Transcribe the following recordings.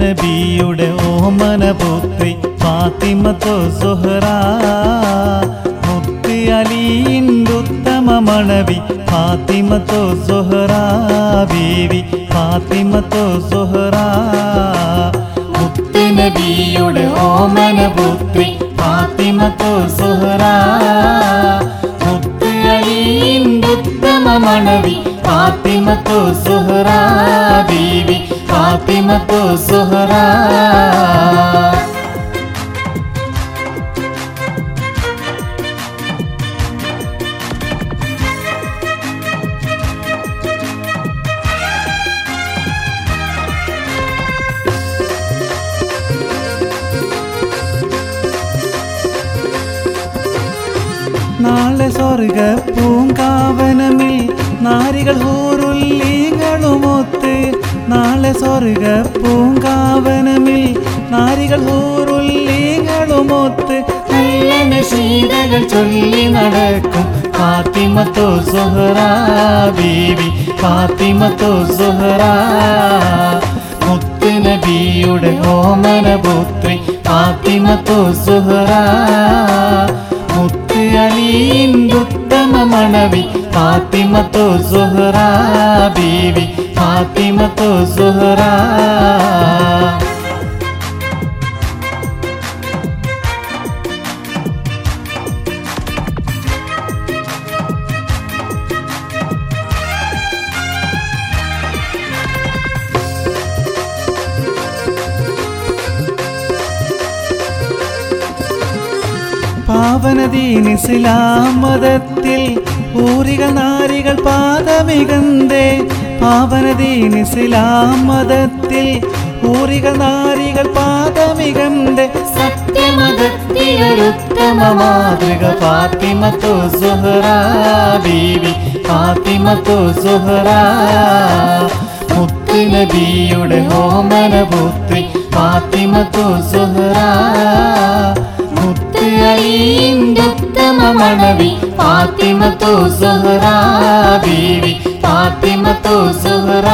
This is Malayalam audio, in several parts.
നബിയുടെ ഓമന പുത്രി ഫാത്തിമത്തോ സുഹറ മുത്തി അലിയിൻ്റെ ഉത്തമ മണവി ഫാത്തിമത്തോ സുഹറ ബീവി ഫാത്തിമത്തോ സുഹറ മുത്തി നബിയുടെ ഓമന പുത്രി ഫാത്തിമത്തോ സുഹറ മുത്ത് അലിയിൻ്റെ ഉത്തമ മണവി ഫാത്തിമത്തോ സുഹറ ബീവി ഫാത്തിമത്തോ സുഹറ നാളെ സ്വർഗ പൂങ്കാവനമിൽ നാരികൾ ഹൂറുല്ലീങ്ങളുമൊത്ത് നാളെ സ്വർഗ പൂങ്കാവനമിൽ നാരികൾ ഹൂറുല്ലീങ്ങളുമൊത്ത് നല്ല നശീതകൾ ചൊല്ലി നടക്കും ഫാത്തിമത്തോ സുഹറ ബീവി ഫാത്തിമത്തോ സുഹറ മുത്ത് നബിയുടെ ഓമന പുത്രി ഫാത്തിമത്തോ സുഹറ മുത്ത് അലിയിൻ്റെ ഉത്തമ മണവി ഫാത്തിമത്തോ സുഹറ ബീവി ഫാത്തിമത്തോ സുഹറ പാവനദീനിസ്ലാം മതത്തിൽ ഊരികൾ നാരികൾ പാദമികന്തേ പാവനദീനിസ്ലാം മതത്തിൽ ഊരികൾ നാരികൾ പാദമികന്തേ സത്യമതത്തിലൊരുത്തമ മാതൃക ഫാത്തിമത്തോ സുഹറ ബീവി ഫാത്തിമത്തോ സുഹറ മുത്ത് നബിയുടെ ഓമന പുത്രി ഫാത്തിമത്തോ സുഹറ മുത്ത് അലിയിൻ്റെ ഉത്തമ മണവി ഫാത്തിമത്തോ സുഹറ ബീവി ഫാത്തിമത്തോ സുഹറ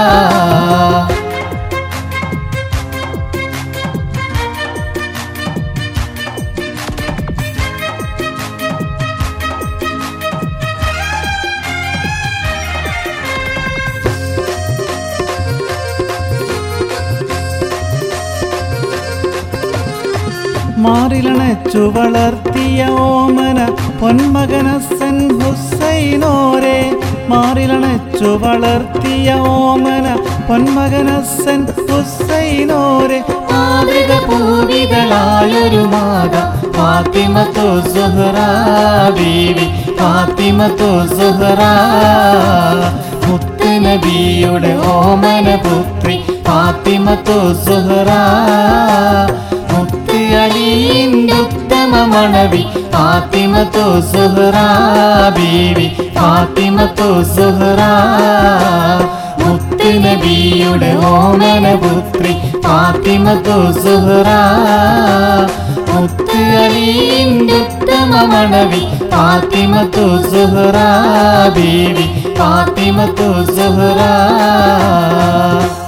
മാറിലണച്ചു വളർത്തിയ ഓമന പൊന്മകനസൻ ഹുസൈനോരെ മാറിലണച്ചു വളർത്തിയ ഓമന പൊന്മകനസൻ ഹുസൈനോരെ മാതൃക പൂവികളായൊരു മാത ഫാത്തിമത്തോ സുഹറ ബീവി ഫാത്തിമത്തോ സുഹറ മുത്ത് നബിയുടെ ഓമന പുത്രി ഫാത്തിമത്തോ സുഹറ മുത്ത് അലിയിൻ്റെ ഉത്തമ മണവി ഫാത്തിമത്തോ സുഹറ ബീവി ഫാത്തിമത്തോ സുഹറ മുത്ത് നബിയുടെ ഓമന പുത്രി ഫാത്തിമത്തോ സുഹറ മുത്ത് അലിയിൻ്റെ ഉത്തമ മണവി ഫാത്തിമത്തോ സുഹറ ബീവി ഫാത്തിമത്തോ സുഹറ